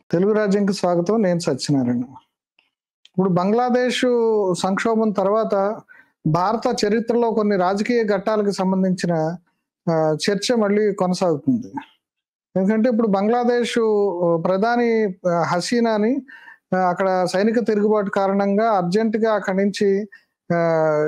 తెలుగు రాజ్యంకి స్వాగతం నేను సత్యనారాయణ ఇప్పుడు బంగ్లాదేశ్ సంక్షోభం తర్వాత భారత చరిత్రలో కొన్ని రాజకీయ ఘట్టాలకు సంబంధించిన ఆ, చర్చ మళ్ళీ కొనసాగుతుంది ఎందుకంటే ఇప్పుడు బంగ్లాదేశ్ ప్రధాని ఆ, హసీనాని ఆ, అక్కడ సైనిక తిరుగుబాటు కారణంగా అర్జెంటుగా అక్కడి నుంచి ఆ,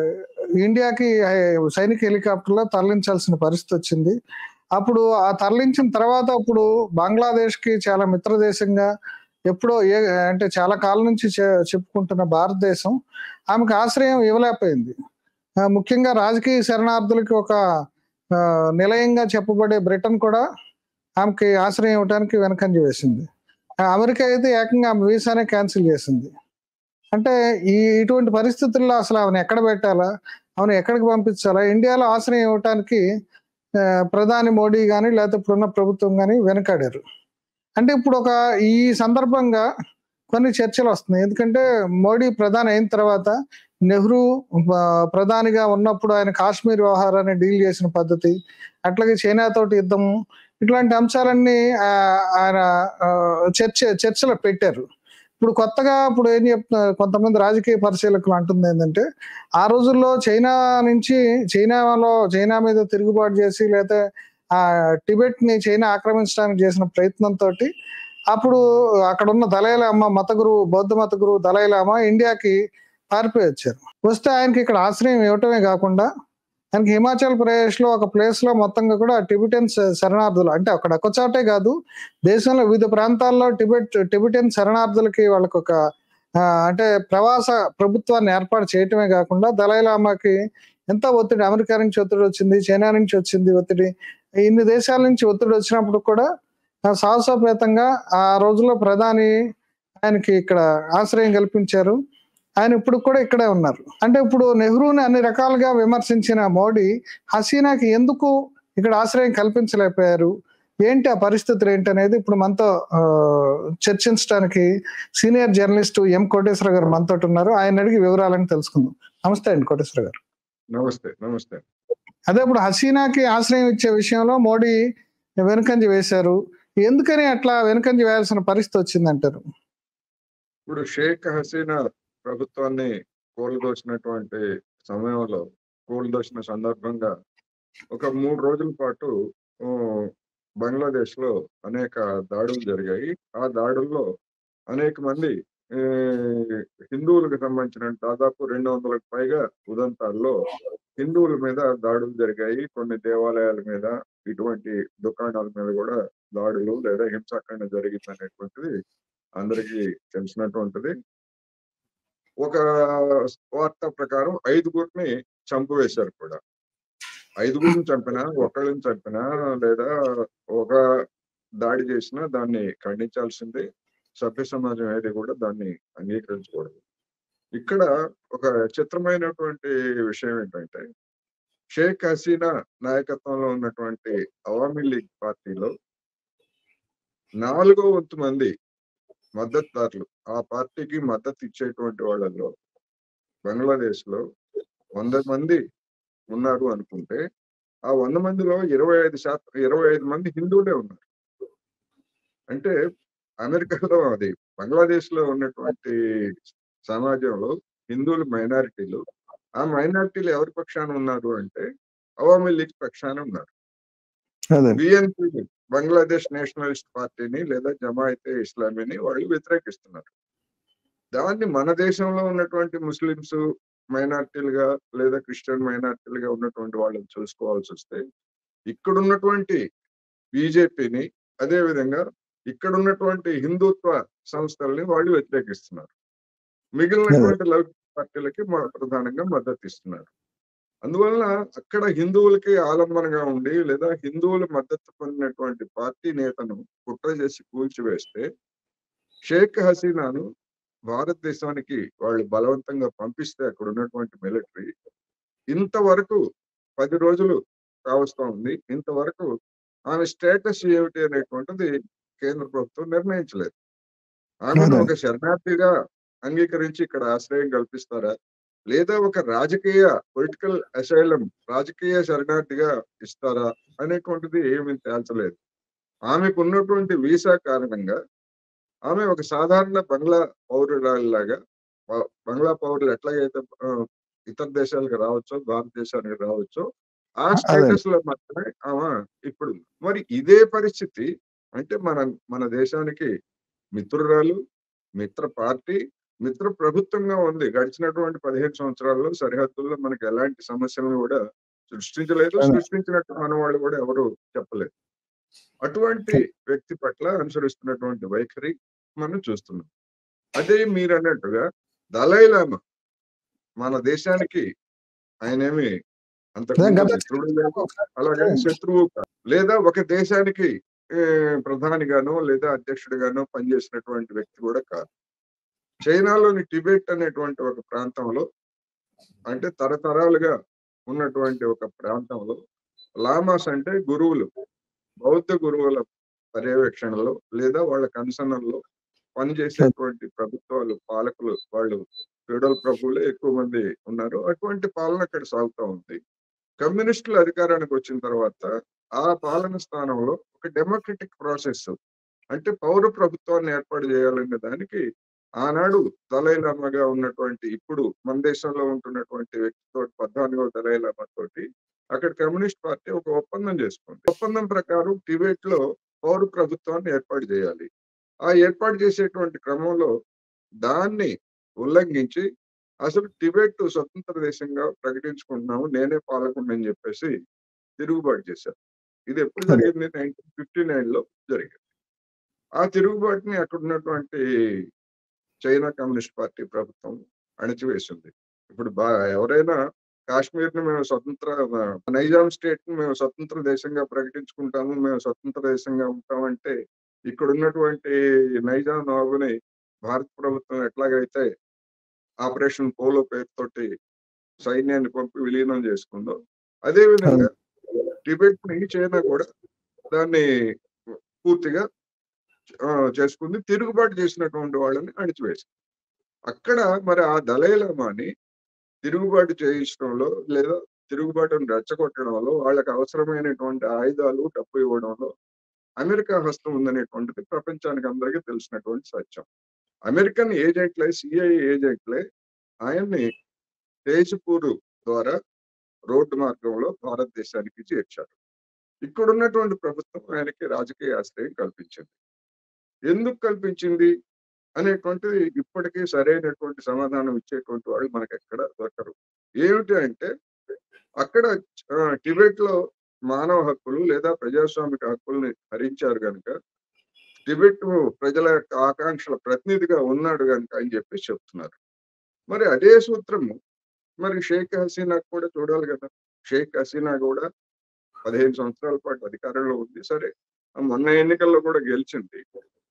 ఇండియాకి ఆ, సైనిక హెలికాప్టర్లో తరలించాల్సిన పరిస్థితి వచ్చింది అప్పుడు ఆ తరలించిన తర్వాత అప్పుడు బంగ్లాదేశ్ కి చాలా మిత్ర దేశంగా ఎప్పుడో ఏ అంటే చాలా కాలం నుంచి చె- చెప్పుకుంటున్న భారతదేశం ఆమెకు ఆశ్రయం ఇవ్వలేకపోయింది ఆ, ముఖ్యంగా రాజకీయ శరణార్థులకి ఒక ఆ, నిలయంగా చెప్పబడే బ్రిటన్ కూడా ఆమెకి ఆశ్రయం ఇవ్వడానికి వెనకంజ వేసింది ఆ, అమెరికా అయితే ఏకంగా ఆమె వీసానే క్యాన్సిల్ చేసింది అంటే ఈ ఇటువంటి పరిస్థితుల్లో అసలు ఆమెను ఎక్కడ పెట్టాలా ఆమెను ఎక్కడికి పంపించాలా ఇండియాలో ఆశ్రయం ఇవ్వటానికి ఆ, ప్రధాని మోడీ కానీ లేకపోతే ఇప్పుడున్న ప్రభుత్వం కానీ వెనకాడారు అంటే ఇప్పుడు ఒక ఈ సందర్భంగా కొన్ని చర్చలు వస్తున్నాయి ఎందుకంటే మోడీ ప్రధాని అయిన తర్వాత నెహ్రూ ఆ, ప్రధానిగా ఉన్నప్పుడు ఆయన కాశ్మీర్ వ్యవహారాన్ని డీల్ చేసిన పద్ధతి అట్లాగే చైనా తోటి యుద్ధము ఇట్లాంటి అంశాలన్నీ ఆ, ఆయన ఆ, చర్చ చర్చలో పెట్టారు ఇప్పుడు కొత్తగా ఇప్పుడు ఏం చెప్తున్నారు కొంతమంది రాజకీయ పరిశీలకులు అంటుంది ఏంటంటే ఆ రోజుల్లో చైనా నుంచి చైనాలో చైనా మీద తిరుగుబాటు చేసి లేకపోతే ఆ టిబెట్ ని చైనా ఆక్రమించడానికి చేసిన ప్రయత్నంతో అప్పుడు అక్కడ ఉన్న దళైలామా మత గురువు బౌద్ధ మత గురువు దళైలామా ఇండియాకి పారిపోయి వచ్చారు వస్తే ఆయనకి ఇక్కడ ఆశ్రయం ఇవ్వటమే కాకుండా ఆయనకి హిమాచల్ ప్రదేశ్ లో ఒక ప్లేస్ లో మొత్తంగా కూడా టిబిటన్స్ శరణార్థులు అంటే అక్కడ ఒక చోటే కాదు దేశంలో వివిధ ప్రాంతాల్లో టిబెట్ టిబిటన్ శరణార్థులకి వాళ్ళకి ఒక ఆ, అంటే ప్రవాస ప్రభుత్వాన్ని ఏర్పాటు చేయటమే కాకుండా దళైలామాకి ఎంత ఒత్తిడి అమెరికా నుంచి ఒత్తిడి వచ్చింది చైనా నుంచి వచ్చింది ఒత్తిడి ఇన్ని దేశాల నుంచి ఒత్తిడి వచ్చినప్పుడు కూడా ఆ, సాహసోపేతంగా ఆ రోజుల్లో ప్రధాని ఆయనకి ఇక్కడ ఆశ్రయం కల్పించారు ఆయన ఇప్పుడు కూడా ఇక్కడే ఉన్నారు అంటే ఇప్పుడు నెహ్రూని అన్ని రకాలుగా విమర్శించిన మోడీ హసీనాకి ఎందుకు ఇక్కడ ఆశ్రయం కల్పించలేకపోయారు ఏంటి ఆ పరిస్థితులు ఏంటి అనేది ఇప్పుడు మనతో ఆ, చర్చించడానికి సీనియర్ జర్నలిస్ట్ ఎం కోటేశ్వర గారు మనతో ఉన్నారు ఆయన అడిగి వివరాలని తెలుసుకుందాం నమస్తే అండి కోటేశ్వర గారు నమస్తే నమస్తే అదే ఇప్పుడు హసీనాకి ఆశ్రయం ఇచ్చే విషయంలో మోడీ వెనుకంజ వేశారు ఎందుకని అట్లా వెనుకంజ వేయాల్సిన పరిస్థితి వచ్చిందంటారు ఇప్పుడు షేక్ హసీనా ప్రభుత్వాన్ని కూలదోసినటువంటి సమయంలో కూలదోసిన సందర్భంగా ఒక మూడు రోజుల పాటు ఆ, బంగ్లాదేశ్ లో అనేక దాడులు జరిగాయి ఆ దాడుల్లో అనేక మంది ఆ, హిందువులకు సంబంధించిన దాదాపు రెండు వందలకు పైగా ఉదంతాల్లో హిందువుల మీద దాడులు జరిగాయి కొన్ని దేవాలయాల మీద ఇటువంటి దుకాణాల మీద కూడా దాడులు లేదా హింసాకాండ జరిగింది అనేటువంటిది అందరికీ తెలిసినటువంటిది ఒక వార్త ప్రకారం ఐదుగురిని చంపివేశారు కూడా ఐదుగురిని చంపినా ఒకళ్ళని చంపినా లేదా ఒక దాడి చేసినా దాన్ని ఖండించాల్సిందే సభ్య సమాజం ఏది కూడా దాన్ని అంగీకరించకూడదు ఇక్కడ ఒక చిత్రమైనటువంటి విషయం ఏంటంటే షేక్ హసీనా నాయకత్వంలో ఉన్నటువంటి అవామీ లీగ్ పార్టీలో నాలుగో వంతు మంది మద్దతుదారులు ఆ పార్టీకి మద్దతు ఇచ్చేటువంటి వాళ్ళల్లో బంగ్లాదేశ్ లో వంద మంది ఉన్నారు అనుకుంటే ఆ వంద మందిలో ఇరవై ఐదు శాతం ఇరవై ఐదు మంది హిందువులే ఉన్నారు అంటే అమెరికాలో అది బంగ్లాదేశ్ లో ఉన్నటువంటి సమాజంలో హిందువులు మైనారిటీలు ఆ మైనారిటీలు ఎవరి పక్షాన ఉన్నారు అంటే అవామీ లీగ్ పక్షాన ఉన్నారు అదే బిఎన్పి బంగ్లాదేశ్ నేషనలిస్ట్ పార్టీని లేదా జమాయితే ఇస్లామీని వాళ్ళు వ్యతిరేకిస్తున్నారు దాన్ని మన దేశంలో ఉన్నటువంటి ముస్లిమ్స్ మైనార్టీలుగా లేదా క్రిస్టియన్ మైనార్టీలుగా ఉన్నటువంటి వాళ్ళని చూసుకోవాల్సి వస్తే ఇక్కడ ఉన్నటువంటి బీజేపీని అదే విధంగా ఇక్కడ ఉన్నటువంటి హిందుత్వ సంస్థల్ని వాళ్ళు వ్యతిరేకిస్తున్నారు మిగిలినటువంటి లౌకిక పార్టీలకి మ- ప్రధానంగా మద్దతు ఇస్తున్నారు అందువలన అక్కడ హిందువులకి ఆలంబనగా ఉండి లేదా హిందువుల మద్దతు పొందినటువంటి పార్టీ నేతను కుట్ర చేసి కూల్చివేస్తే షేక్ హసీనాను భారతదేశానికి వాళ్ళు బలవంతంగా పంపిస్తే అక్కడ ఉన్నటువంటి మిలిటరీ ఇంతవరకు పది రోజులు కావస్తా ఉంది ఇంతవరకు ఆమె స్టేటస్ ఏమిటి అనేటువంటిది కేంద్ర ప్రభుత్వం నిర్ణయించలేదు ఆమెను అదే. ఒక శరణార్థిగా అంగీకరించి ఇక్కడ ఆశ్రయం కల్పిస్తారా లేదా ఒక రాజకీయ పొలిటికల్ అసైలం రాజకీయ శరణార్థిగా ఇస్తారా అనేటువంటిది ఏమీ తేల్చలేదు ఆమెకు ఉన్నటువంటి వీసా కారణంగా ఆమె ఒక సాధారణ బంగ్లా పౌరురాలిలాగా బ- బంగ్లా పౌరులు ఎట్లాగైతే ఆ, ఇతర దేశాలకు రావచ్చో భారతదేశానికి రావచ్చో ఆ అదే. స్టేటస్ లో మాత్రమే ఆమె ఇప్పుడు ఉంది. మరి ఇదే పరిస్థితి అంటే మన మన దేశానికి మిత్రురాలు మిత్ర పార్టీ మిత్ర ప్రభుత్వంగా ఉంది గడిచినటువంటి పదిహేను సంవత్సరాల్లో సరిహద్దుల్లో మనకి ఎలాంటి సమస్యలను కూడా సృష్టించలేదు అవును. సృష్టించినట్టు మన వాళ్ళు కూడా ఎవరు చెప్పలేదు అటువంటి వ్యక్తి పట్ల అనుసరిస్తున్నటువంటి వైఖరి మనం చూస్తున్నాం అదే మీరు అన్నట్టుగా దలైలామా మన దేశానికి ఆయనేమి అంత అదే గత మిత్రుడు లేదు అలాగే శత్రువు కాదు. లేదా ఒక దేశానికి ఏ, ప్రధానిగానో లేదా అధ్యక్షుడిగానో పనిచేసినటువంటి వ్యక్తి కూడా కాదు చైనాలోని టిబెట్ అనేటువంటి ఒక ప్రాంతంలో అంటే తరతరాలుగా ఉన్నటువంటి ఒక ప్రాంతంలో లామాస్ అంటే గురువులు బౌద్ధ గురువుల పర్యవేక్షణలో లేదా వాళ్ళ కన్సర్న్లో పనిచేసేటువంటి ప్రభుత్వాలు పాలకులు వాళ్ళు ఫెడరల్ ప్రభువులే ఎక్కువ మంది ఉన్నారు అటువంటి పాలన అక్కడ సాగుతూ ఉంది కమ్యూనిస్టులు అధికారానికి వచ్చిన తర్వాత ఆ పాలన స్థానంలో ఒక డెమోక్రటిక్ ప్రాసెస్ అంటే పౌర ప్రభుత్వాన్ని ఏర్పాటు చేయాలనే దానికి ఆనాడు దలైలామాగా ఉన్నటువంటి ఇప్పుడు మన దేశంలో ఉంటున్నటువంటి వ్యక్తితో పద్నాలుగో దలైలామా తోటి అక్కడ కమ్యూనిస్ట్ పార్టీ ఒక ఒప్పందం చేసుకుంది ఒప్పందం ప్రకారం టిబెట్ లో పౌర ప్రభుత్వాన్ని ఏర్పాటు చేయాలి ఆ ఏర్పాటు చేసేటువంటి క్రమంలో దాన్ని ఉల్లంఘించి అసలు టిబెట్ స్వతంత్ర దేశంగా ప్రకటించుకుంటున్నాము నేనే పాలకుండా అని చెప్పేసి తిరుగుబాటు చేశారు ఇది ఎప్పుడు జరిగింది నైన్టీన్ ఫిఫ్టీ నైన్ లో జరిగింది ఆ తిరుగుబాటుని అక్కడ ఉన్నటువంటి చైనా కమ్యూనిస్ట్ పార్టీ ప్రభుత్వం అణిచివేసింది ఇప్పుడు బా ఎవరైనా కాశ్మీర్ ని మేము స్వతంత్ర నైజాం స్టేట్ ని మేము స్వతంత్ర దేశంగా ప్రకటించుకుంటాము మేము స్వతంత్ర దేశంగా ఉంటామంటే ఇక్కడ ఉన్నటువంటి నైజాం నవాబుని భారత ప్రభుత్వం ఎట్లాగైతే ఆపరేషన్ పోలో పేరుతోటి సైన్యాన్ని పంపి విలీనం చేసుకుందో అదే విధంగా టిబెట్ ని చైనా కూడా దాన్ని పూర్తిగా ఆ, చేసుకుంది తిరుగుబాటు చేసినటువంటి వాళ్ళని అణిచివేసింది అక్కడ మరి ఆ దళైలమాని తిరుగుబాటు చేయించడంలో లేదా తిరుగుబాటును రెచ్చగొట్టడంలో వాళ్ళకి అవసరమైనటువంటి ఆయుధాలు డబ్బు ఇవ్వడంలో అమెరికా హస్తం ఉందనేటువంటిది ప్రపంచానికి అందరికీ తెలిసినటువంటి సత్యం అమెరికన్ ఏజెంట్లే సిఐ ఏజెంట్లే ఆయన్ని తేజ్పూర్ ద్వారా రోడ్డు మార్గంలో భారతదేశానికి చేర్చారు ఇక్కడ ఉన్నటువంటి ప్రభుత్వం ఆయనకి రాజకీయ ఆశ్రయం కల్పించింది ఎందుకు కల్పించింది అనేటువంటిది ఇప్పటికీ సరైనటువంటి సమాధానం ఇచ్చేటువంటి వాళ్ళు మనకి ఎక్కడ దొరకరు ఏమిటి అంటే అక్కడ ఆ, టిబెట్ లో మానవ హక్కులు లేదా ప్రజాస్వామిక హక్కుల్ని హరించారు కనుక టిబెట్ ప్రజల యొక్క ఆకాంక్షల ప్రతినిధిగా ఉన్నాడు కనుక అని చెప్పి చెప్తున్నారు మరి అదే సూత్రము మరి షేక్ హసీనా కూడా చూడాలి కదా షేక్ హసీనా కూడా పదిహేను సంవత్సరాల పాటు అధికారంలో ఉంది సరే ఆ మొన్న ఎన్నికల్లో కూడా గెలిచింది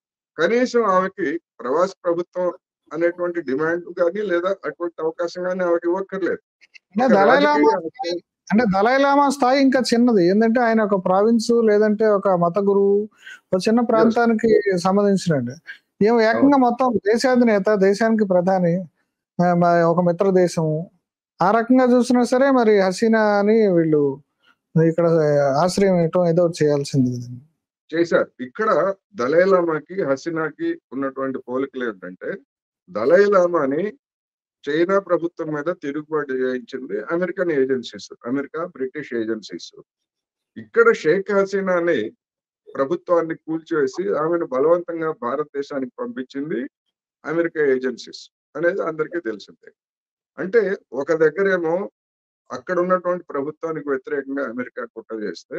కనీసం ఆమెకి ప్రవాస ప్రభుత్వం అనేటువంటి డిమాండ్ కానీ లేదా అటువంటి అవకాశం కానీ ఆమెకి ఇవ్వక్కర్లేదు అంటే ఒక దళైలామా రాజకీయ అంటే దళైలామా స్థాయి ఇంకా చిన్నది ఏంటంటే ఆయన ఒక ప్రావిన్స్ లేదంటే ఒక మత గురువు ఒక చిన్న ప్రాంతానికి సంబంధించినండి ఏమో ఏకంగా మొత్తం దేశాధినేత దేశానికి ప్రధాని ఆ, మ- ఒక మిత్ర దేశం ఆ రకంగా చూసినా సరే మరి హసీనా అని వీళ్ళు ఇక్కడ ఆశ్రయం ఇవ్వటం ఏదో ఒకటి చేయాల్సింది చేశారు ఇక్కడ దలైలామాకి హసీనాకి ఉన్నటువంటి పోలికలు ఏంటంటే దలైలామాని చైనా ప్రభుత్వం మీద తిరుగుబాటు చేయించింది American agencies America British agencies ఇక్కడ షేక్ హసీనాని ప్రభుత్వాన్ని కూల్చివేసి ఆమెను బలవంతంగా భారతదేశానికి పంపించింది అమెరికా ఏజెన్సీస్ అనేది అందరికీ తెలిసిందే అంటే ఒక దగ్గరేమో అక్కడ ఉన్నటువంటి ప్రభుత్వానికి వ్యతిరేకంగా అమెరికా కుట్ర చేస్తే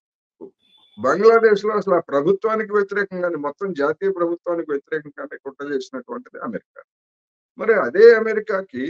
బంగ్లాదేశ్ లో అసలు ఆ ప్రభుత్వానికి వ్యతిరేకంగానే మొత్తం జాతీయ ప్రభుత్వానికి వ్యతిరేకంగానే కుట్ర చేసినటువంటిది అమెరికా మరి అదే అమెరికాకి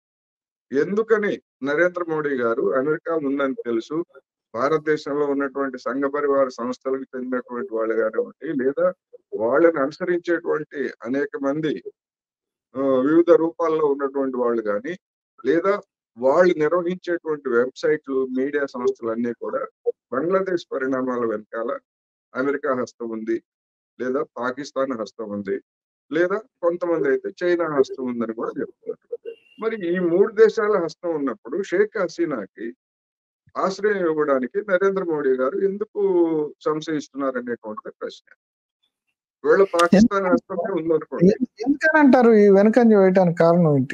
ఎందుకని నరేంద్ర మోడీ గారు అమెరికా ఉందని తెలుసు భారతదేశంలో ఉన్నటువంటి సంఘ పరివార సంస్థలకు చెందినటువంటి వాళ్ళు కానివ్వండి లేదా వాళ్ళని అనుసరించేటువంటి అనేక మంది ఆ, వివిధ రూపాల్లో ఉన్నటువంటి వాళ్ళు కానీ లేదా వాళ్ళు నిర్వహించేటువంటి వెబ్సైట్లు మీడియా సంస్థలు అన్ని కూడా బంగ్లాదేశ్ పరిణామాల వెనకాల అమెరికా హస్తం ఉంది లేదా పాకిస్తాన్ హస్తం ఉంది లేదా కొంతమంది అయితే చైనా హస్తం ఉందని కూడా చెప్తున్నారు మరి ఈ మూడు దేశాల హస్తం ఉన్నప్పుడు షేక్ హసీనాకి ఆశ్రయం ఇవ్వడానికి నరేంద్ర మోడీ గారు ఎందుకు సంశయిస్తున్నారు అనేటువంటిది ప్రశ్న వీళ్ళ పాకిస్తాన్ హస్తమే ఉందనుకోండి ఎ- ఎందుకని అంటారు ఈ వెనకంజ వేయటానికి కారణం ఏంటి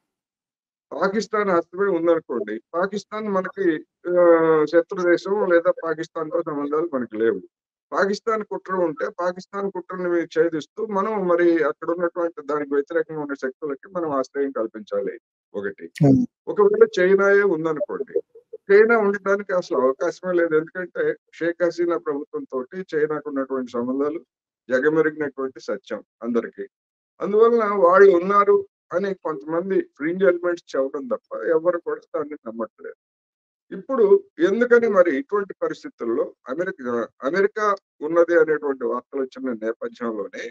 పాకిస్తాన్ హస్తమే ఉందనుకోండి పాకిస్తాన్ మనకి ఆ, శత్రు దేశం లేదా పాకిస్తాన్ తో సంబంధాలు మనకి లేవు పాకిస్తాన్ కుట్ర ఉంటే పాకిస్తాన్ కుట్రని మీరు ఛేదిస్తూ మనం మరి అక్కడ ఉన్నటువంటి దానికి వ్యతిరేకంగా ఉన్న శక్తులకి మనం ఆశ్రయం కల్పించాలి ఒకటి Hmm. ఒకవేళ చైనాయే ఉందనుకోండి చైనా ఉండడానికి అసలు అవకాశమే లేదు ఎందుకంటే షేక్ హసీనా ప్రభుత్వం తోటి చైనాకు ఉన్నటువంటి సంబంధాలు జగమెరిగినటువంటి సత్యం అందరికీ అందువలన వాళ్ళు ఉన్నారు అని కొంతమంది ఫ్రింజ్ ఎలిమెంట్స్ చెప్పడం తప్ప ఎవరు కూడా దాన్ని నమ్మట్లేదు ఇప్పుడు ఎందుకని మరి ఇటువంటి పరిస్థితుల్లో అమెరికా అమెరికా ఉన్నది అనేటువంటి వార్తలు వచ్చిన నేపథ్యంలోనే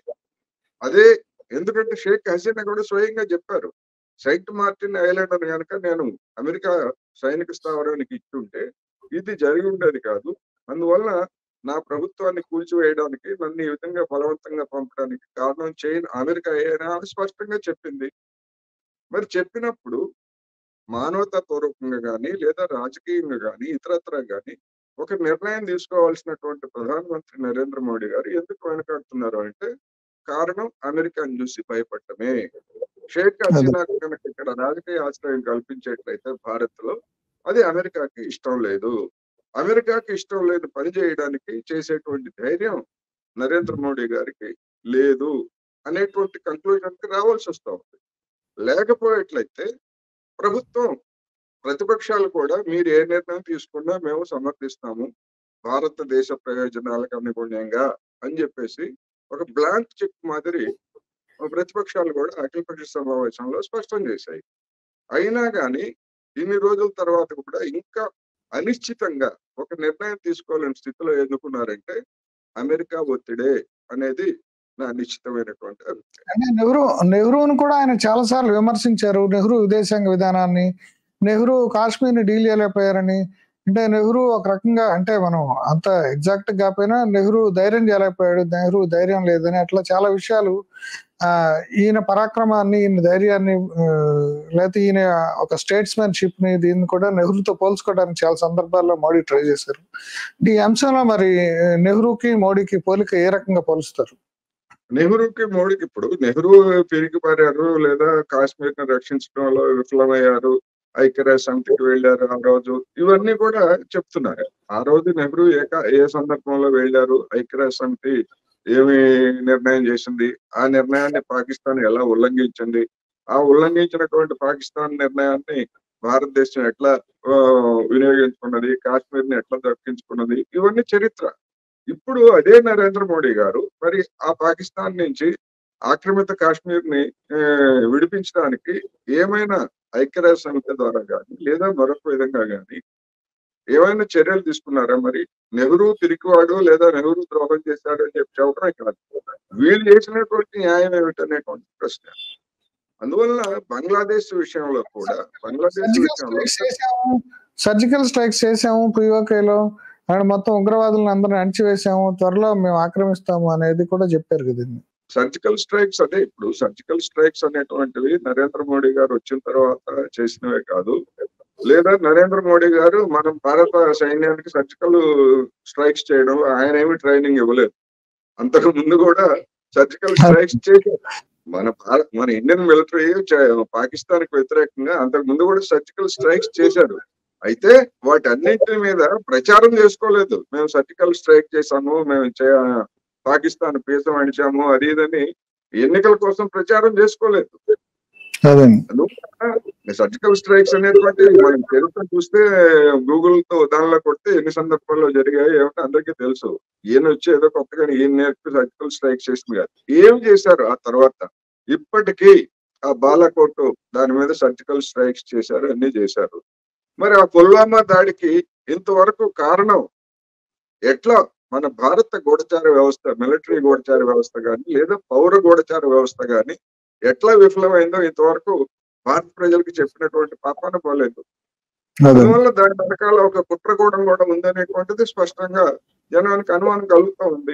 అదే ఎందుకంటే షేక్ హసీనా కూడా స్వయంగా చెప్పారు సెయింట్ మార్టిన్ ఐలాండ్ అని కనుక నేను అమెరికా సైనిక స్థావరానికి ఇచ్చుంటే ఇది జరిగి ఉండేది కాదు అందువల్ల నా ప్రభుత్వాన్ని కూల్చివేయడానికి నన్ను ఈ విధంగా బలవంతంగా పంపడానికి కారణం చైనా అమెరికా అయినా అని స్పష్టంగా చెప్పింది మరి చెప్పినప్పుడు మానవతా పూర్వకంగా కానీ లేదా రాజకీయంగా కానీ ఇతరత్ర కానీ ఒక నిర్ణయం తీసుకోవాల్సినటువంటి ప్రధానమంత్రి నరేంద్ర మోడీ గారు ఎందుకు వెనకాడుతున్నారు అంటే కారణం అమెరికాను చూసి భయపడటమే షేక్ హసీనా కనుక ఇక్కడ రాజకీయ ఆశ్రయం కల్పించేట్లయితే భారత్ లో అది అమెరికాకి ఇష్టం లేదు అమెరికాకి ఇష్టం లేని పని చేయడానికి చేసేటువంటి ధైర్యం నరేంద్ర మోడీ గారికి లేదు అనేటువంటి కంక్లూజన్ కి రావాల్సి వస్తా ఉంది లేకపోయేట్లయితే ప్రభుత్వం ప్రతిపక్షాలు కూడా మీరు ఏ నిర్ణయం తీసుకున్నా మేము సమర్థిస్తాము భారతదేశ ప్రయోజనాలకు అనుగుణంగా అని చెప్పేసి ఒక బ్లాంక్ చెక్ మాదిరి ప్రతిపక్షాలు కూడా అఖిలపక్ష సమావేశంలో స్పష్టం చేశాయి అయినా కానీ ఇన్ని రోజుల తర్వాత కూడా ఇంకా అనిశ్చితంగా ఒక నిర్ణయం తీసుకోలేని స్థితిలో ఎన్నుకున్నారంటే అమెరికా ఒత్తిడే అనేది నా నిశ్చితమైనటువంటి అభిప్రాయం అంటే నెహ్రూ నెహ్రూను కూడా ఆయన చాలా సార్లు విమర్శించారు నెహ్రూ విదేశాంగ విధానాన్ని నెహ్రూ కాశ్మీర్ని డీల్ చేయలేకపోయారని అంటే నెహ్రూ ఒక రకంగా అంటే మనం అంత ఎగ్జాక్ట్ కాకపోయినా నెహ్రూ ధైర్యం చేయలేకపోయాడు నెహ్రూ ధైర్యం లేదని అట్లా చాలా విషయాలు ఆ ఈయన పరాక్రమాన్ని ఈయన ధైర్యాన్ని ఆ, లేకపోతే ఈయన ఒక స్టేట్స్మెన్షిప్ ని దీన్ని కూడా నెహ్రూతో పోల్చుకోవడానికి చాలా సందర్భాల్లో మోడీ ట్రై చేశారు ఈ అంశంలో మరి నెహ్రూకి మోడీకి పోలిక ఏ రకంగా పోలుస్తారు నెహ్రూకి మోడీకి ఇప్పుడు నెహ్రూ పెరిగి పారారు లేదా కాశ్మీర్ ని రక్షించడంలో విఫలమయ్యారు ఐక్యరాజ్య సమితికి వెళ్ళారు ఆ రోజు ఇవన్నీ కూడా చెప్తున్నారు ఆ రోజు నెహ్రూ ఏ కా- ఏ సందర్భంలో వెళ్ళారు ఐక్యరాజ్య సమితి ఏమి నిర్ణయం చేసింది ఆ నిర్ణయాన్ని పాకిస్తాన్ ఎలా ఉల్లంఘించింది ఆ ఉల్లంఘించినటువంటి పాకిస్తాన్ నిర్ణయాన్ని భారతదేశం ఎట్లా ఆ, వినియోగించుకున్నది కాశ్మీర్ ని ఎట్లా దక్కించుకున్నది ఇవన్నీ చరిత్ర ఇప్పుడు అదే నరేంద్ర మోడీ గారు మరి ఆ పాకిస్తాన్ నుంచి ఆక్రమిత కాశ్మీర్ ని ఆ, విడిపించడానికి ఏమైనా ఐక్యరాజ్య సమితి ద్వారా కానీ లేదా మరొక విధంగా కానీ ఏమైనా చర్యలు తీసుకున్నారా మరి నెహ్రూ పిరికివాడు లేదా నెహ్రూ ద్రోహం చేశాడు అని చెప్పి చెప్పడమే కాదు వీళ్ళు చేసినటువంటి న్యాయం ఏమిటనేటువంటి ప్రశ్న అందువలన బంగ్లాదేశ్ విషయంలో కూడా బంగ్లాదేశ్ సర్జికల్ విషయంలో స్ట్రైక్స్ చేసాము సర్జికల్ స్ట్రైక్స్ చేసాము పిఓకేలో అండ్ మొత్తం ఉగ్రవాదులను అందరిని అణిచివేసాము త్వరలో మేము ఆక్రమిస్తాము అనేది కూడా చెప్పారు కదండి సర్జికల్ స్ట్రైక్స్ అదే ఇప్పుడు సర్జికల్ స్ట్రైక్స్ అనేటువంటివి నరేంద్ర మోడీ గారు వచ్చిన తర్వాత చేసినవే కాదు లేదా నరేంద్ర మోడీ గారు మనం భారత సైన్యానికి సర్జికల్ స్ట్రైక్స్ చేయడం ఆయన ఏమి ట్రైనింగ్ ఇవ్వలేదు అంతకు ముందు కూడా సర్జికల్ స్ట్రైక్స్ చేసి మన భారత్ మన ఇండియన్ మిలిటరీ పాకిస్తాన్ కి వ్యతిరేకంగా అంతకు ముందు కూడా సర్జికల్ స్ట్రైక్స్ చేశారు అయితే వాటి అన్నింటి మీద ప్రచారం చేసుకోలేదు మేము సర్జికల్ స్ట్రైక్ చేశాము మేము చే- పాకిస్తాన్ పీసం అణిచాము అది ఇదని ఎన్నికల కోసం ప్రచారం చేసుకోలేదు అదండి సర్జికల్ స్ట్రైక్స్ అనేటువంటి మనం చరిత్ర చూస్తే గూగుల్ తో దానిలో కొడితే ఎన్ని సందర్భాల్లో జరిగాయి ఏమిటో అందరికీ తెలుసు ఈయన వచ్చి ఏదో కొత్తగా ఈయన నేర్పి సర్జికల్ స్ట్రైక్ చేసింది కాదు ఏం చేశారు ఆ తర్వాత ఇప్పటికీ ఆ బాలాకోట్ దాని మీద సర్జికల్ స్ట్రైక్స్ చేశారు అన్ని చేశారు మరి ఆ పుల్వామా దాడికి ఇంతవరకు కారణం ఎట్లా మన భారత గూఢచార వ్యవస్థ మిలిటరీ గూఢచార వ్యవస్థ కానీ లేదా పౌర గూఢచార వ్యవస్థ కానీ ఎట్లా విఫలమైందో ఇంతవరకు భారత ప్రజలకు చెప్పినటువంటి పాపాన పోలేదు అదే అందువల్ల దాని వెనకాల ఒక కుట్రకూడం కూడా ఉందనేటువంటిది స్పష్టంగా జనానికి అనుమానం కలుగుతూ ఉంది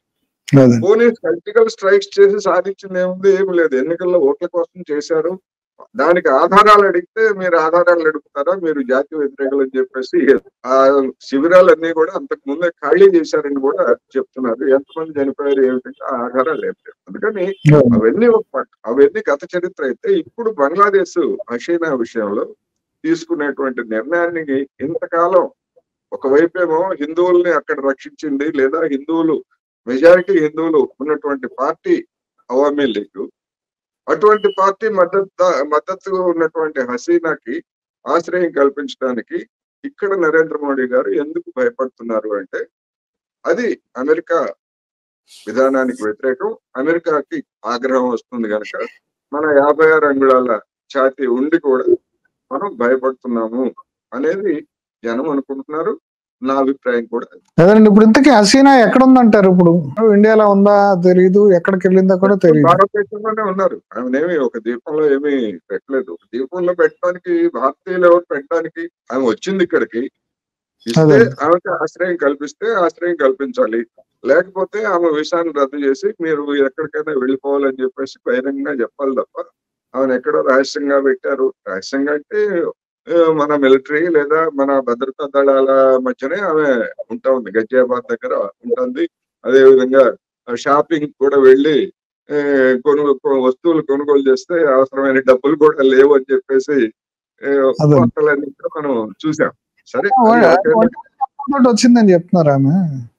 అదే పోనీ సర్జికల్ స్ట్రైక్స్ చేసి సాధించింది ఏముంది ఏమి లేదు ఎన్నికల్లో ఓట్ల కోసం చేశారు దానికి ఆధారాలు అడిగితే మీరు ఆధారాలు అడుగుతారా మీరు జాతి వ్యతిరేకులు అని చెప్పేసి ఆ శిబిరాలన్నీ కూడా అంతకు ముందే ఖాళీ చేశారని కూడా చెప్తున్నారు ఎంతమంది చనిపోయారు ఏమిటంటే ఆ ఆధారాలు ఏం లేవు అందుకని అవన్నీ ఒక పక్క అవన్నీ గత చరిత్ర అయితే ఇప్పుడు బంగ్లాదేశ్ హషీనా విషయంలో తీసుకునేటువంటి నిర్ణయానికి ఇంతకాలం ఒకవైపేమో హిందువుల్ని అక్కడ రక్షించింది లేదా హిందువులు మెజారిటీ హిందువులు ఉన్నటువంటి పార్టీ అవామీ లీగ్ అటువంటి పార్టీ మద్దతు మద్దతుగా ఉన్నటువంటి హసీనాకి ఆశ్రయం కల్పించడానికి ఇక్కడ నరేంద్ర మోడీ గారు ఎందుకు భయపడుతున్నారు అంటే అది అమెరికా విధానానికి వ్యతిరేకం అమెరికాకి ఆగ్రహం వస్తుంది కనుక మన యాభై ఆరు అంగుళాల ఛాతీ ఉండి కూడా మనం భయపడుతున్నాము అనేది జనం అనుకుంటున్నారు నా అభిప్రాయం కూడా అది. అదేనండి ఇప్పుడు ఇంతకీ హసీనా ఎక్కడ ఉందంటారు ఇప్పుడు ఇండియాలో ఉందా తెలియదు ఎక్కడికి వెళ్ళిందో కూడా తెలియదు భారతదేశంలోనే ఉన్నారు ఆమెనేమి ఒక దీపంలో ఏమీ పెట్టలేదు ఒక దీపంలో పెట్టడానికి భారతీయులు ఎవరు పెట్టడానికి ఆమె వచ్చింది ఇక్కడికి ఇస్తే అదే. ఆమెకి ఆశ్రయం కల్పిస్తే ఆశ్రయం కల్పించాలి లేకపోతే ఆమె విషయాన్ని రద్దు చేసి మీరు ఎక్కడికైనా వెళ్ళిపోవాలని చెప్పేసి బహిరంగంగా చెప్పాలి తప్ప ఆమెను ఎక్కడో రహస్యంగా పెట్టారు రహస్యంగా అంటే ఆ, మన మిలిటరీ లేదా మన భద్రతా దళాల మధ్యనే ఆమె ఉంటా ఉంది గజియాబాద్ దగ్గర ఉంటుంది అదే విధంగా షాపింగ్ కూడా వెళ్ళి ఏ, కొనుగోలు కొ- వస్తువులు కొనుగోలు చేస్తే అవసరమైన డబ్బులు కూడా లేవు అని చెప్పేసి ఏ, అదే. వార్తలన్నీ కూడా మనం చూసాం సరే అది వా- ఎవరికైనా తోటి వచ్చిందని చెప్తున్నారు ఆమె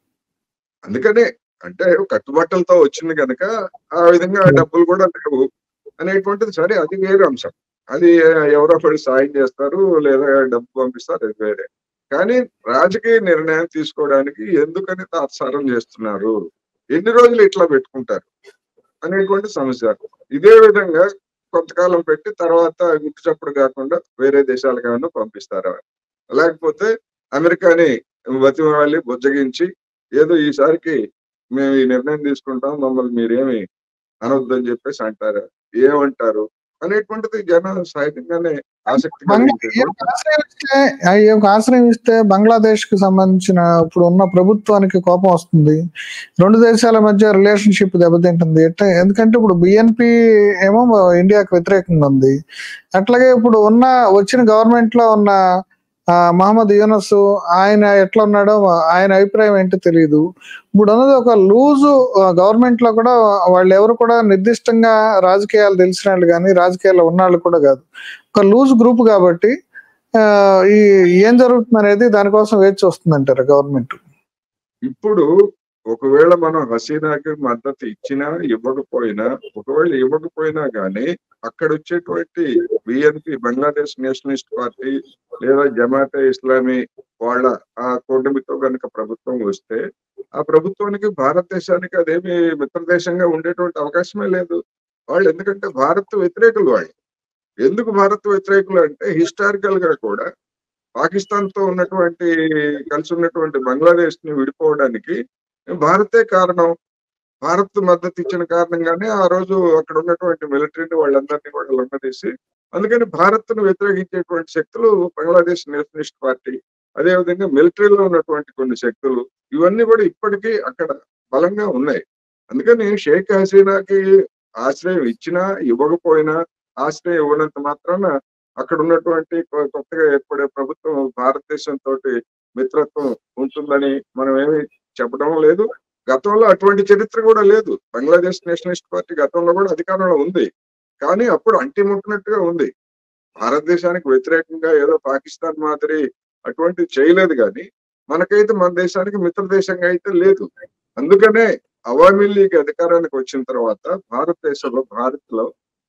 అందుకనే అంటే కట్టుబట్టలతో వచ్చింది కనుక ఆ విధంగా డబ్బులు కూడా లేవు అనేటువంటిది సరే అది వేరే అంశం అది ఎవరో ఒకరు సాయం చేస్తారు లేదా డబ్బు పంపిస్తారు అది వేరే కానీ రాజకీయ నిర్ణయం తీసుకోవడానికి ఎందుకని తాత్సారం చేస్తున్నారు ఎన్ని రోజులు ఇట్లా పెట్టుకుంటారు అనేటువంటి సమస్య ఇదే విధంగా కొంతకాలం పెట్టి తర్వాత గుట్టు చప్పుడు కాకుండా వేరే దేశాలకు ఏమైనా పంపిస్తారా లేకపోతే అమెరికాని బతిమాలి బుజ్జగించి ఏదో ఈసారికి మేము ఈ నిర్ణయం తీసుకుంటాం మమ్మల్ని మీరేమి అనొద్దని చెప్పేసి అంటారా ఏమంటారు అనేటువంటిది జనం సహజంగానే ఆసక్తి బంగ్లా- కలిగించేటువంటి ఈమెకు ఆశ్రయం ఇస్తే ఆ ఈమెకు ఆశ్రయం ఇస్తే బంగ్లాదేశ్ కి సంబంధించిన ఇప్పుడు ఉన్న ప్రభుత్వానికి కోపం వస్తుంది రెండు దేశాల మధ్య రిలేషన్షిప్ దెబ్బతింటుంది ఎట్లా ఎందుకంటే ఇప్పుడు బిఎన్పి ఏమో ఇండియాకి వ్యతిరేకంగా ఉంది అట్లాగే ఇప్పుడు ఉన్న వచ్చిన గవర్నమెంట్ లో ఉన్న ఆ, మహమ్మద్ యూనస్ ఆయన ఎట్లా ఉన్నాడో ఆయన అభిప్రాయం ఏంటో తెలియదు ఇప్పుడు ఉన్నది ఒక లూజు గవర్నమెంట్ లో కూడా వాళ్ళు ఎవరు కూడా నిర్దిష్టంగా రాజకీయాలు తెలిసిన వాళ్ళు కానీ రాజకీయాల్లో ఉన్న వాళ్ళు కూడా కాదు ఒక లూజ్ గ్రూప్ కాబట్టి ఆ, ఈ ఏం జరుగుతుంది అనేది దానికోసం వేచి చూస్తుంది అంటారు గవర్నమెంట్ ఇప్పుడు ఒకవేళ మనం హసీనాకి మద్దతు ఇచ్చినా ఇవ్వకపోయినా ఒకవేళ ఇవ్వకపోయినా గానీ అక్కడ వచ్చేటువంటి బిఎన్పి బంగ్లాదేశ్ నేషనలిస్ట్ పార్టీ లేదా జమాతే ఇస్లామీ వాళ్ళ ఆ కూటమితో కనుక ప్రభుత్వం వస్తే ఆ ప్రభుత్వానికి భారతదేశానికి అదేమి మిత్రదేశంగా ఉండేటువంటి అవకాశమే లేదు వాళ్ళు ఎందుకంటే భారత్ వ్యతిరేకులు వాళ్ళు ఎందుకు భారత్ వ్యతిరేకులు అంటే హిస్టారికల్ గా కూడా పాకిస్తాన్ తో ఉన్నటువంటి కలిసి ఉన్నటువంటి బంగ్లాదేశ్ ని విడిపోవడానికి భారతే కారణం భారత్ మద్దతు ఇచ్చిన కారణంగానే ఆ రోజు అక్కడ ఉన్నటువంటి మిలిటరీని వాళ్ళందరినీ కూడా లొంగదీసి అందుకని భారత్ ను వ్యతిరేకించేటువంటి శక్తులు బంగ్లాదేశ్ నేషనలిస్ట్ పార్టీ అదేవిధంగా మిలిటరీలో ఉన్నటువంటి కొన్ని శక్తులు ఇవన్నీ కూడా ఇప్పటికీ అక్కడ బలంగా ఉన్నాయి అందుకని షేక్ హసీనాకి ఆశ్రయం ఇచ్చినా ఇవ్వకపోయినా ఆశ్రయం ఇవ్వనంత మాత్రాన అక్కడ ఉన్నటువంటి కొ- కొత్తగా ఏర్పడే ప్రభుత్వం భారతదేశం తోటి మిత్రత్వం ఉంటుందని మనం ఏమి చెప్పడం లేదు గతంలో అటువంటి చరిత్ర కూడా లేదు బంగ్లాదేశ్ నేషనలిస్ట్ పార్టీ గతంలో కూడా అధికారంలో ఉంది కానీ అప్పుడు అంటిముట్టినట్టుగా ఉంది భారతదేశానికి వ్యతిరేకంగా ఏదో పాకిస్తాన్ మాదిరి అటువంటివి చేయలేదు కానీ మనకైతే మన దేశానికి మిత్ర దేశంగా అయితే లేదు అందుకనే అవామీ లీగ్ అధికారానికి వచ్చిన తర్వాత భారతదేశంలో భారత్ లో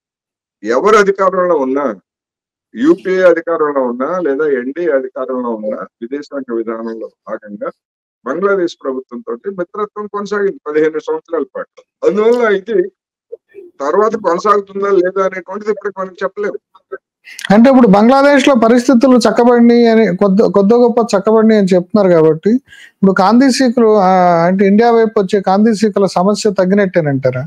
ఎవరు అధికారంలో ఉన్నా యూపీఏ అధికారంలో ఉన్నా లేదా ఎన్డీఏ అధికారంలో ఉన్నా విదేశాంగ విధానంలో భాగంగా బంగ్లాదేశ్ ప్రభుత్వంతో మిత్రత్వం కొనసాగింది పదిహేను సంవత్సరాల పాటు అందువల్ల ఇది తర్వాత కొనసాగుతుందా లేదా అనేటువంటిది ఇప్పటికి మనం చెప్పలేము అంటే ఇప్పుడు బంగ్లాదేశ్ లో పరిస్థితులు చక్కబడినాయి అని కొద్ది కొద్ది గొప్ప చక్కబడినాయి అని చెప్తున్నారు కాబట్టి ఇప్పుడు కాందీ సీకులు ఆ, అంటే ఇండియా వైపు వచ్చే కాందీ సీకుల సమస్య తగ్గినట్టేనంటారా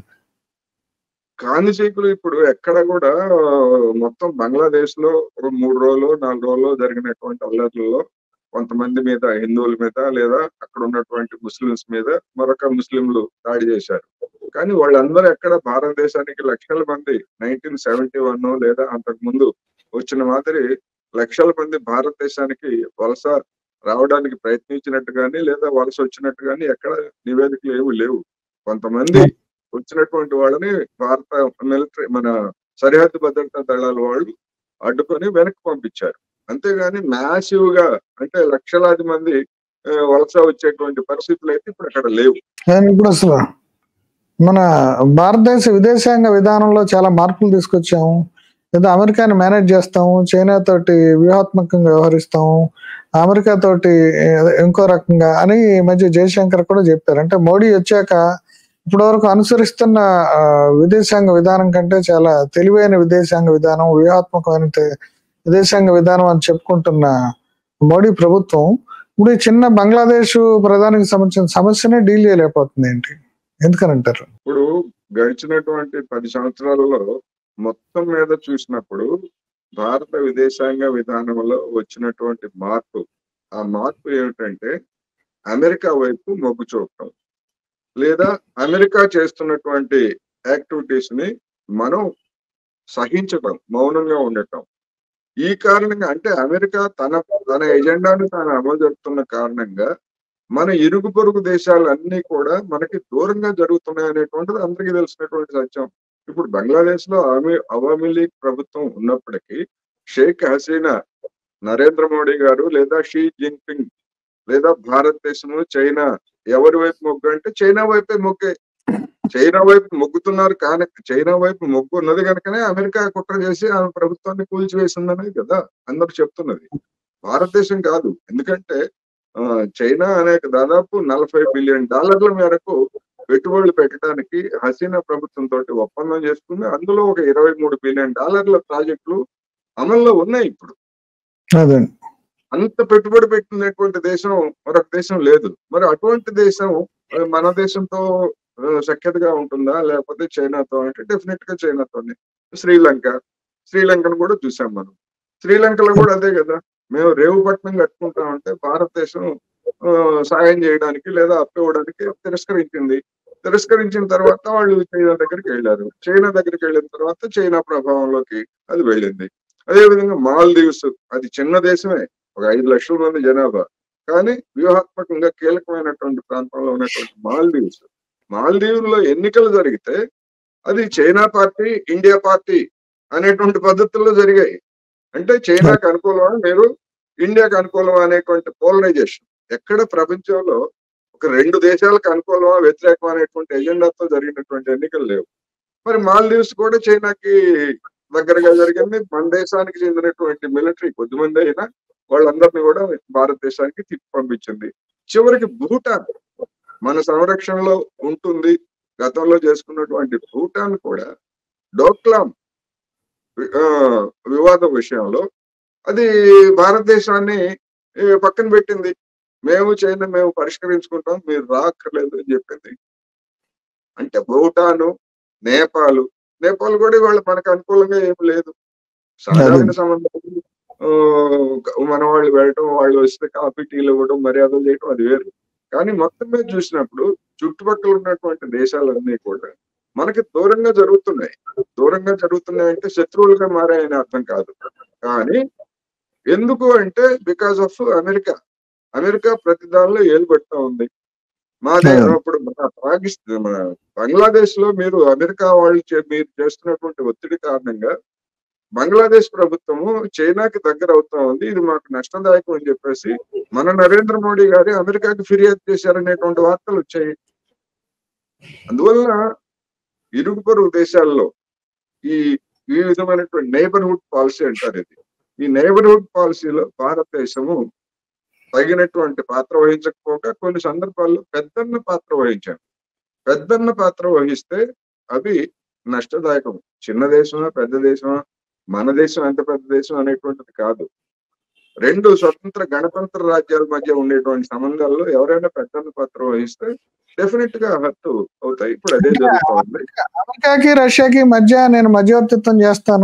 కాందిశీకులు ఇప్పుడు ఎక్కడ కూడా మొత్తం బంగ్లాదేశ్ లో ఒక మూడు రోజులు నాలుగు రోజులు జరిగినటువంటి అల్లర్లలో కొంతమంది మీద హిందువుల మీద లేదా అక్కడ ఉన్నటువంటి ముస్లిమ్స్ మీద మరొక ముస్లింలు దాడి చేశారు కానీ వాళ్ళందరూ ఎక్కడ భారతదేశానికి లక్షల మంది నైన్టీన్ సెవెంటీ వన్ లేదా అంతకు ముందు వచ్చిన మాదిరి లక్షల మంది భారతదేశానికి వలస రావడానికి ప్రయత్నించినట్టు కానీ లేదా వలస వచ్చినట్టు కానీ ఎక్కడ నివేదికలు ఏమి లేవు కొంతమంది వచ్చినటువంటి వాళ్ళని భారత మిలిటరీ మన సరిహద్దు భద్రతా దళాల వాళ్ళు అడ్డుకొని వెనక్కి పంపించారు అంతేగాని మ్యాసివ్ గా అంటే లక్షలాది మంది ఆ, వలస వచ్చేటువంటి పరిస్థితులు అయితే ఇప్పుడు అక్కడ లేవు నేను ఇప్పుడు అసలు మన భారతదేశ విదేశాంగ విధానంలో చాలా మార్పులు తీసుకొచ్చాము లేదా అమెరికాని మేనేజ్ చేస్తాము చైనా తోటి వ్యూహాత్మకంగా వ్యవహరిస్తాము అమెరికా తోటి ఏ- ఇంకో రకంగా అని ఈ మధ్య జయశంకర్ కూడా చెప్పారు అంటే మోడీ వచ్చాక ఇప్పటివరకు అనుసరిస్తున్న ఆ, విదేశాంగ విధానం కంటే చాలా తెలివైన విదేశాంగ విధానం వ్యూహాత్మకమైన తె- విదేశాంగ విధానం అని చెప్పుకుంటున్న మోడీ ప్రభుత్వం ఇప్పుడు ఈ చిన్న బంగ్లాదేశ్ ప్రధానికి సంబంధించిన సమస్యనే డీల్ చేయలేకపోతుంది ఏంటి ఎందుకని అంటారు ఇప్పుడు గడిచినటువంటి పది సంవత్సరాలలో మొత్తం మీద చూసినప్పుడు భారత విదేశాంగ విధానంలో వచ్చినటువంటి మార్పు ఆ మార్పు ఏమిటంటే అమెరికా వైపు మొగ్గు చూపటం లేదా అమెరికా చేస్తున్నటువంటి యాక్టివిటీస్ ని మనం సహించటం మౌనంగా ఉండటం ఈ కారణంగా అంటే అమెరికా తన తన ఎజెండాను తాను అమలు జరుపుతున్న కారణంగా మన ఇరుగు పొరుగు దేశాలన్నీ కూడా మనకి దూరంగా జరుగుతున్నాయి అనేటువంటిది అందరికీ తెలిసినటువంటి సత్యం ఇప్పుడు బంగ్లాదేశ్ లో ఆమె అవామీ లీగ్ ప్రభుత్వం ఉన్నప్పటికీ షేక్ హసీనా నరేంద్ర మోడీ గారు లేదా షీ జిన్పింగ్ లేదా భారతదేశము చైనా ఎవరి వైపు మొగ్గు అంటే చైనా వైపే మొగ్గే చైనా వైపు మొగ్గుతున్నారు కానీ చైనా వైపు మొగ్గు ఉన్నది కనుకనే అమెరికా కుట్ర చేసి ఆమె ప్రభుత్వాన్ని కూల్చివేసిందనే కదా అందరూ చెప్తున్నది భారతదేశం కాదు ఎందుకంటే ఆ, చైనా అనేక దాదాపు నలభై బిలియన్ డాలర్ల మేరకు పెట్టుబడులు పెట్టడానికి హసీనా ప్రభుత్వం తోటి ఒప్పందం చేసుకుంది అందులో ఒక ఇరవై మూడు బిలియన్ డాలర్ల ప్రాజెక్టులు అమల్లో ఉన్నాయి ఇప్పుడు అదే అంత పెట్టుబడి పెట్టినటువంటి దేశం మరొక దేశం లేదు మరి అటువంటి దేశం ఆ, మన దేశంతో ఆ, సఖ్యతగా ఉంటుందా లేకపోతే చైనాతో అంటే డెఫినెట్ గా చైనాతోనే శ్రీలంక శ్రీలంకను కూడా చూసాం మనం శ్రీలంకలో కూడా అదే కదా మేము రేవుపట్నం కట్టుకుంటామంటే భారతదేశం ఆ, సాయం చేయడానికి లేదా అప్పివ్వడానికి తిరస్కరించింది తిరస్కరించిన తర్వాత వాళ్ళు చైనా దగ్గరికి వెళ్ళారు చైనా దగ్గరికి వెళ్ళిన తర్వాత చైనా ప్రభావంలోకి అది వెళ్ళింది అదే విధంగా మాల్దీవ్స్ అది చిన్న దేశమే ఒక ఐదు లక్షల మంది జనాభా కానీ వ్యూహాత్మకంగా కీలకమైనటువంటి ప్రాంతంలో ఉన్నటువంటి మాల్దీవ్స్ మాల్దీవ్ లో ఎన్నికలు జరిగితే అది చైనా పార్టీ ఇండియా పార్టీ అనేటువంటి పద్ధతుల్లో జరిగాయి అంటే చైనాకు అనుకూలమా మీరు ఇండియాకు అనుకూలమా అనేటువంటి పోలరైజేషన్ ఎక్కడ ప్రపంచంలో ఒక రెండు దేశాలకు అనుకూలమా వ్యతిరేకమా అనేటువంటి ఎజెండాతో జరిగినటువంటి ఎన్నికలు లేవు మరి మాల్దీవ్స్ కూడా చైనాకి దగ్గరగా జరిగింది మన దేశానికి చెందినటువంటి మిలిటరీ కొద్దిమంది అయినా వాళ్ళందరినీ కూడా భారతదేశానికి తిప్పి పంపించింది చివరికి భూటాన్ మన సంరక్షణలో ఉంటుంది గతంలో చేసుకున్నటువంటి భూటాన్ కూడా డోక్లాం వి- ఆ, వివాదం విషయంలో అది భారతదేశాన్ని ఏ, పక్కన పెట్టింది మేము చైనా మేము పరిష్కరించుకుంటాం మీరు రాక్కర్లేదు అని చెప్పింది అంటే భూటాను నేపాల్ నేపాల్ కూడా ఇవాళ మనకు అనుకూలంగా ఏమి లేదు సాధారణ సంబంధాలు ఆ, మన వాళ్ళు వెళ్ళటం వాళ్ళు వస్తే కాఫీ టీలు ఇవ్వడం మర్యాదలు చేయడం అది వేరు కానీ మొత్తం మీద చూసినప్పుడు చుట్టుపక్కల ఉన్నటువంటి దేశాలన్నీ కూడా మనకి దూరంగా జరుగుతున్నాయి దూరంగా జరుగుతున్నాయి అంటే శత్రువులుగా మారాయని అర్థం కాదు కానీ ఎందుకు అంటే బికాస్ ఆఫ్ అమెరికా అమెరికా ప్రతి దానిలో ఏలు పెడతా ఉంది మాదే Hmm. ఇప్పుడు మన పాకిస్తాన్ మన బంగ్లాదేశ్ లో మీరు అమెరికా వాళ్ళు చే- మీరు చేస్తున్నటువంటి ఒత్తిడి కారణంగా బంగ్లాదేశ్ ప్రభుత్వము చైనాకి దగ్గర అవుతా ఉంది ఇది మాకు నష్టదాయకం అని చెప్పేసి మన నరేంద్ర మోడీ గారి అమెరికాకి ఫిర్యాదు చేశారనేటువంటి వార్తలు వచ్చాయి అందువలన ఇరుగు పొరుగు దేశాల్లో ఈ ఈ విధమైనటువంటి నైబర్హుడ్ పాలసీ అంటారు ఇది ఈ నైబర్హుడ్ పాలసీలో భారతదేశము తగినటువంటి పాత్ర వహించకపోగా కొన్ని సందర్భాల్లో పెద్దన్న పాత్ర వహించాం పెద్దన్న పాత్ర వహిస్తే అవి నష్టదాయకం చిన్న దేశమా పెద్ద దేశమా మన దేశం ఎంత పెద్ద దేశం అనేటువంటిది కాదు రెండు స్వతంత్ర గణతంత్ర రాజ్యాల మధ్య ఉండేటువంటి సంబంధాల్లో ఎవరైనా పెద్దన్న పాత్ర వహిస్తే డెఫినెట్ గా హర్ట్ అవుతాయి ఇప్పుడు అదే జరుగుతా ఉంది అమెరికాకి రష్యాకి మధ్య నేను మధ్యవర్తిత్వం చేస్తాను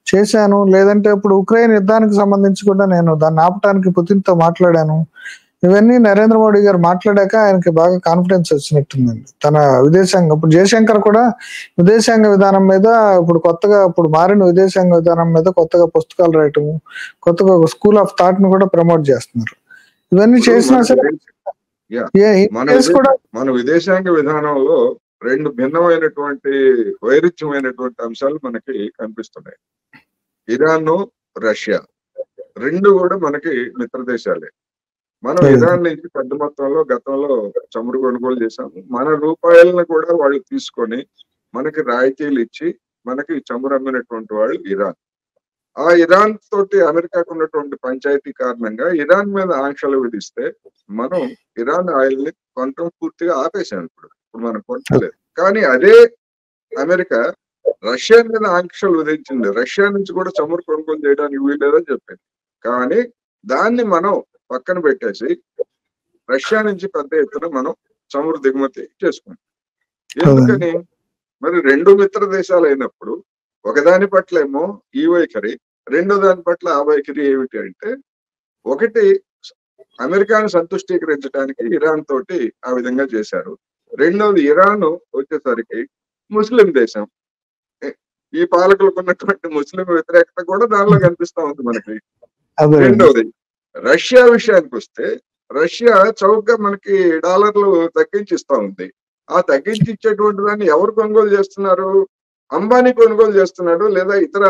చేశాను లేదంటే ఇప్పుడు ఉక్రెయిన్ యుద్ధానికి సంబంధించి కూడా నేను దాన్ని ఆపడానికి పుతిన్తో మాట్లాడాను ఇవన్నీ నరేంద్ర మోడీ గారు మాట్లాడాక ఆయనకి బాగా కాన్ఫిడెన్స్ వచ్చినట్టుందండి తన విదేశాంగ ఇప్పుడు జయశంకర్ కూడా విదేశాంగ విధానం మీద ఇప్పుడు కొత్తగా ఇప్పుడు మారిన విదేశాంగ విధానం మీద కొత్తగా పుస్తకాలు రాయటం కొత్తగా ఒక స్కూల్ ఆఫ్ థాట్ ని కూడా ప్రమోట్ చేస్తున్నారు ఇవన్నీ ఇప్పుడు చేసినా మన సరే విదేశ- ఏ- ఈ మన కేసు కూడా మన విదేశాంగ విధానంలో రెండు భిన్నమైనటువంటి వైరుధ్యమైనటువంటి అంశాలు మనకి కనిపిస్తున్నాయి ఇరాన్ రష్యా రెండు కూడా మనకి మిత్ర దేశాలే మనం అవును. ఇరాన్ నుంచి పెద్ద మొత్తంలో గతంలో చమురు కొనుగోలు చేశాము మన రూపాయలను కూడా వాళ్ళు తీసుకొని మనకి రాయితీలు ఇచ్చి మనకి చమురు అమ్మినటువంటి వాళ్ళు ఇరాన్ ఆ ఇరాన్ తోటి అమెరికాకు ఉన్నటువంటి పంచాయతీ కారణంగా ఇరాన్ మీద ఆంక్షలు విధిస్తే మనం ఇరాన్ ఆయిల్ ని కొనటం పూర్తిగా ఆపేసాం ఇప్పుడు ఇప్పుడు మనం కొనట్లేదు కానీ అదే అమెరికా రష్యా మీద ఆంక్షలు విధించింది రష్యా నుంచి కూడా చమురు కొనుగోలు చేయడానికి వీల్లేదని చెప్పింది కానీ దాన్ని మనం పక్కన పెట్టేసి రష్యా నుంచి పెద్ద ఎత్తున మనం చమురు దిగుమతి చేసుకుంటాం ఎందుకని మరి రెండు మిత్ర దేశాలు అయినప్పుడు ఒకదాని పట్ల ఏమో ఈ వైఖరి రెండో దాని పట్ల ఆ వైఖరి ఏమిటి అంటే ఒకటి అమెరికాను సంతుష్టీకరించడానికి ఇరాన్ తోటి ఆ విధంగా చేశారు రెండోది ఇరాన్ వచ్చేసరికి ముస్లిం దేశం ఏ- ఈ పాలకులకు ఉన్నటువంటి ముస్లిం వ్యతిరేకత కూడా దానిలో కనిపిస్తా ఉంది మనకి అదే రెండోది రష్యా విషయానికి వస్తే రష్యా చౌకగా మనకి డాలర్లు తగ్గించి ఇస్తా ఉంది ఆ తగ్గించి ఇచ్చేటువంటి దాన్ని ఎవరు కొనుగోలు చేస్తున్నారు అంబానీ కొనుగోలు చేస్తున్నాడు లేదా ఇతర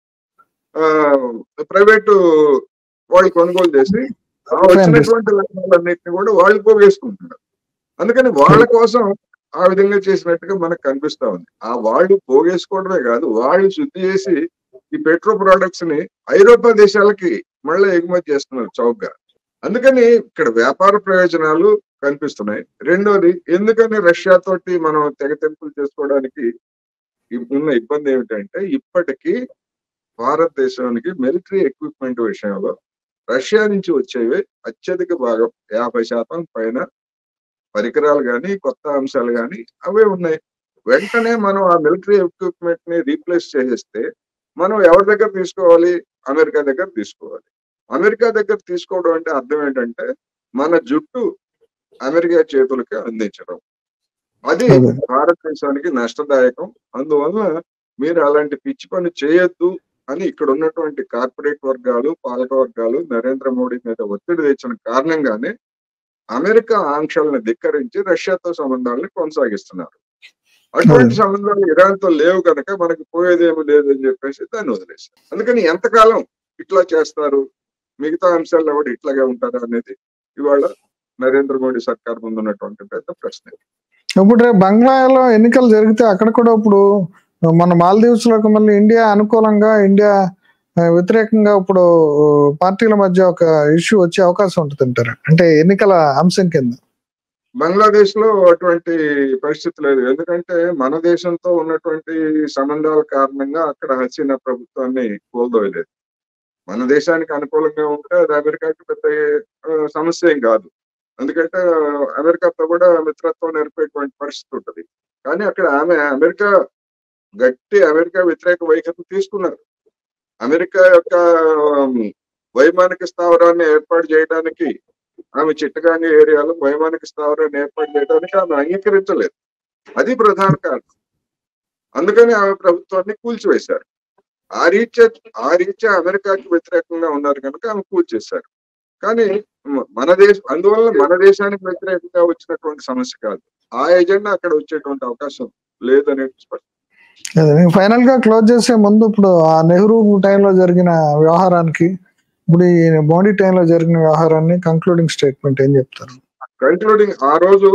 ప్రైవేటు వాళ్ళు కొనుగోలు చేసి ఆ వచ్చినటువంటి లాభాలన్నింటినీ కూడా వాళ్ళు పోగేసుకుంటున్నారు అందుకని వాళ్ళ కోసం ఆ విధంగా చేసినట్టుగా మనకు కనిపిస్తా ఉంది ఆ వాళ్ళు పోగేసుకోవడమే కాదు వాళ్ళు శుద్ధి చేసి ఈ పెట్రో ప్రొడక్ట్స్ ని ఐరోపా దేశాలకి మళ్ళీ ఎగుమతి చేస్తున్నారు చౌకగా అందుకని ఇక్కడ వ్యాపార ప్రయోజనాలు కనిపిస్తున్నాయి రెండోది ఎందుకని రష్యా తోటి మనం తెగతెంపులు చేసుకోవడానికి ఇ- ఉన్న ఇబ్బంది ఏమిటంటే ఇప్పటికీ భారతదేశానికి మిలిటరీ ఎక్విప్మెంట్ విషయంలో రష్యా నుంచి వచ్చేవి అత్యధిక భాగం యాభై శాతం పైన పరికరాలు కానీ కొత్త అంశాలు కానీ అవే ఉన్నాయి వెంటనే మనం ఆ మిలిటరీ ఎక్విప్మెంట్ ని రీప్లేస్ చేసేస్తే మనం ఎవరి దగ్గర తీసుకోవాలి అమెరికా దగ్గర తీసుకోవాలి అమెరికా దగ్గర తీసుకోవడం అంటే అర్థం ఏంటంటే మన జుట్టు అమెరికా చేతులకి అందించడం అది అదే. భారతదేశానికి నష్టదాయకం అందువల్ల మీరు అలాంటి పిచ్చి పని చేయొద్దు అని ఇక్కడ ఉన్నటువంటి కార్పొరేట్ వర్గాలు పాలక వర్గాలు నరేంద్ర మోడీ మీద ఒత్తిడి తెచ్చిన కారణంగానే అమెరికా ఆంక్షలను ధిక్కరించి రష్యాతో సంబంధాలను కొనసాగిస్తున్నారు అటువంటి అవును. సంబంధాలు ఇరాన్ తో లేవు కనుక మనకి పోయేదేమీ లేదు అని చెప్పేసి దాన్ని వదిలేశారు అందుకని ఎంతకాలం ఇట్లా చేస్తారు మిగతా అంశాల్లో కూడా ఇట్లాగే ఉంటారా అనేది ఇవాళ నరేంద్ర మోడీ సర్కార్ ముందు ఉన్నటువంటి పెద్ద ప్రశ్న ఇప్పుడు రేపు బంగ్లాలో ఎన్నికలు జరిగితే అక్కడ కూడా ఇప్పుడు మన మాల్దీవ్స్ లోకి మళ్ళీ ఇండియా అనుకూలంగా ఇండియా ఆ, వ్యతిరేకంగా ఇప్పుడు పార్టీల మధ్య ఒక ఇష్యూ వచ్చే అవకాశం ఉంటుంది అంటారు అంటే ఎన్నికల అంశం కింద బంగ్లాదేశ్ లో అటువంటి పరిస్థితి లేదు ఎందుకంటే మన దేశంతో ఉన్నటువంటి సంబంధాల కారణంగా అక్కడ హసీనా ప్రభుత్వాన్ని కోల్దోయలేదు మన దేశానికి అనుకూలంగా ఉంటే అది అమెరికాకి పెద్ద ఆ, సమస్య ఏం కాదు ఎందుకంటే అమెరికాతో కూడా మిత్రత్వం నేర్పేటువంటి పరిస్థితి ఉంటుంది కానీ అక్కడ ఆమె అమెరికా గట్టి అమెరికా వ్యతిరేక వైఖరిని తీసుకున్నారు అమెరికా యొక్క ఉమ్, వైమానిక స్థావరాన్ని ఏర్పాటు చేయడానికి ఆమె చిట్టగాంగి ఏరియాలో వైమానిక స్థావరాన్ని ఏర్పాటు చేయడానికి ఆమె అంగీకరించలేదు అది ప్రధాన కారణం అందుకని ఆమె ప్రభుత్వాన్ని కూల్చివేశారు ఆ రీత్యా ఆ రీత్యా అమెరికాకి వ్యతిరేకంగా ఉన్నారు కనుక ఆమె కూల్చేశారు కానీ మ- మన దేశం అందువల్ల మన దేశానికి వ్యతిరేకంగా వచ్చినటువంటి సమస్య కాదు ఆ ఎజెండా అక్కడ వచ్చేటువంటి అవకాశం లేదనేది స్పష్టం ఫైనల్ గా క్లోజ్ చేసే ముందు ఇప్పుడు ఆ నెహ్రూ టైంలో జరిగిన వ్యవహారానికి ఇప్పుడు ఈ మోడీ టైంలో జరిగిన వ్యవహారాన్ని కంక్లూడింగ్ స్టేట్మెంట్ ఏం చెప్తారు కంక్లూడింగ్ ఆ రోజు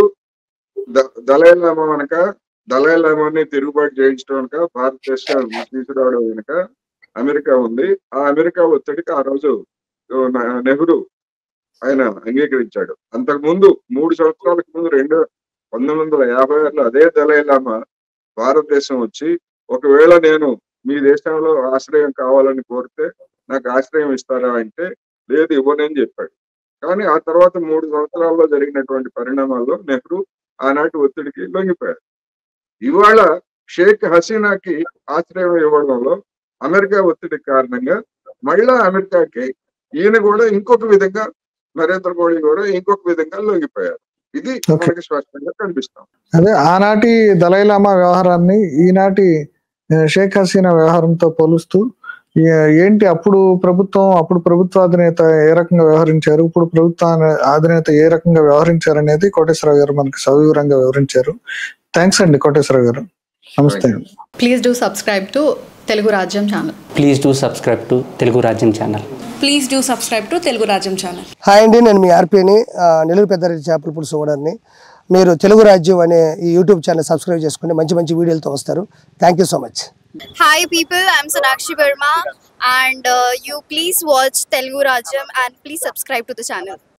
ద- దలై లామా వెనక దలై లామాని తిరుగుబాటు చేయించడం వెనక భారతదేశం తీసుకురావడం వెనక అమెరికా ఉంది ఆ అమెరికా ఒత్తిడికి ఆ రోజు ఓ న- నెహ్రూ ఆయన అంగీకరించాడు అంతకు ముందు మూడు సంవత్సరాలకు ముందు రెండు పంతొమ్మిది వందల యాభై ఆరులో అదే దలై లామా భారతదేశం వచ్చి ఒకవేళ నేను మీ దేశంలో ఆశ్రయం కావాలని కోరితే నాకు ఆశ్రయం ఇస్తారా అంటే లేదు ఇవ్వనని చెప్పాడు కానీ ఆ తర్వాత మూడు సంవత్సరాల్లో జరిగినటువంటి పరిణామాల్లో నెహ్రూ ఆనాటి ఒత్తిడికి లొంగిపోయారు ఇవాళ షేక్ హసీనాకి ఆశ్రయం ఇవ్వడంలో అమెరికా ఒత్తిడి కారణంగా మళ్ళా అమెరికాకి ఈయన కూడా ఇంకొక విధంగా నరేంద్ర మోడీ కూడా ఇంకొక విధంగా లొంగిపోయారు ఇది Okay. మనకి స్పష్టంగా కనిపిస్తాం అదే ఆనాటి దలైలామా వ్యవహారాన్ని ఈనాటి ఆ, షేక్ హసీనా వ్యవహారంతో పోలుస్తూ ఏ- ఏంటి అప్పుడు ప్రభుత్వం అప్పుడు ప్రభుత్వ అధినేత ఏ రకంగా వ్యవహరించారు ఇప్పుడు ప్రభుత్వ అధినేత ఏ రకంగా వ్యవహరించారు అనేది కోటేశ్వరరావు గారు మనకి సవివరంగా వివరించారు థ్యాంక్స్ అండి కోటేశ్వరరావు గారు నమస్తే అండి please do subscribe to Telugu Rajyam channel please do subscribe to Telugu Rajyam channel please do subscribe to Telugu Rajyam channel hi అండి నేను మీ ఆర్పీని ఆ, నెల్లూరు పెద్దారెడ్డి చేపల పులుసు ఓనర్ని మీరు తెలుగు రాజ్యం అనే ఈ యూట్యూబ్ ఛానల్ సబ్స్క్రైబ్ చేసుకుని మంచి మంచి వీడియోలతో వస్తారు thank you so much Hi people, I'm Sonakshi Verma and uh, you please watch Telugu Rajam and please subscribe to the channel.